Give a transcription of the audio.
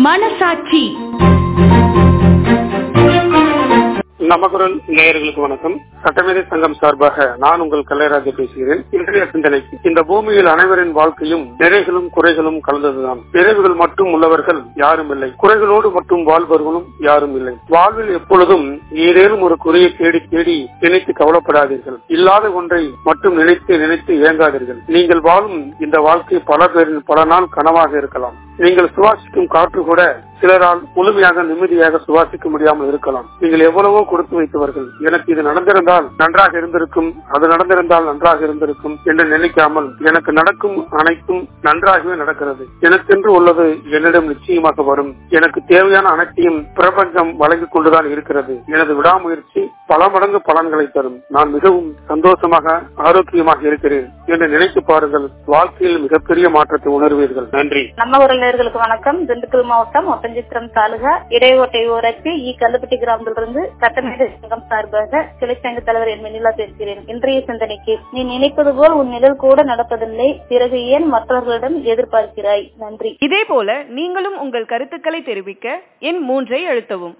மனசாட்சி நமக்குரல் நேயர்களுக்கு வணக்கம் சட்டமேதை சங்கம் சார்பாக நான் உங்கள் கலைராஜா பேசுகிறேன் இன்றைய சிந்தனைக்கு இந்த பூமியில் அனைவரின் வாழ்க்கையும் நிறைகளும் குறைகளும் கலந்ததுதான் நிறைவுகள் மட்டும் உள்ளவர்கள் யாரும் இல்லை குறைகளோடு மட்டும் வாழ்பவர்களும் யாரும் இல்லை வாழ்வில் எப்பொழுதும் ஏதேனும் ஒரு குறையை தேடி தேடி நினைத்து கவலைப்படாதீர்கள் இல்லாத ஒன்றை மட்டும் நினைத்து நினைத்து இயங்காதீர்கள் நீங்கள் வாழும் இந்த வாழ்க்கை பல பேரின் பல நாள் கனவாக இருக்கலாம் நீங்கள் சுவாசிக்கும் காற்று கூட சிலரால் முழுமையாக நிம்மதியாக சுவாசிக்க முடியாமல் இருக்கலாம் நீங்கள் எவ்வளவோ கொடுத்து வைத்தவர்கள் எனக்கு இது நடந்திருந்தால் நன்றாக இருந்திருக்கும் அது நடந்திருந்தால் நன்றாக இருந்திருக்கும் என்று நினைக்காமல் எனக்கு நடக்கும் அனைத்தும் நன்றாகவே நடக்கிறது எனக்கென்று உள்ளது என்னிடம் நிச்சயமாக வரும் எனக்கு தேவையான அனைத்தையும் பிரபஞ்சம் வழங்கிக் கொண்டுதான் இருக்கிறது எனது விடாமுயற்சி பல மடங்கு பலன்களை தரும் நான் மிகவும் சந்தோஷமாக ஆரோக்கியமாக இருக்கிறேன் என்று நினைத்து பாருங்கள் வாழ்க்கையில் மிகப்பெரிய மாற்றத்தை உணர்வீர்கள் நன்றி நம்ம உறவினர்களுக்கு வணக்கம் திண்டுக்கல் மாவட்டம் ஒட்டஞ்சித்திரம் தாலுகா இடையோட்டை ஊராட்சி இ கல்லுப்பட்டி கிராமத்திலிருந்து சட்டமேதை சங்கம் சார்பாக கிளைச்சங்க தலைவர் என் வெண்ணிலா பேசுகிறேன் இன்றைய சிந்தனைக்கு நீ நினைப்பது போல் உன் நிழல் கூட நடப்பதில்லை பிறகு ஏன் மற்றவர்களிடம் எதிர்பார்க்கிறாய் நன்றி இதே போல நீங்களும் உங்கள் கருத்துக்களை தெரிவிக்க எண் மூன்றை அழுத்தவும்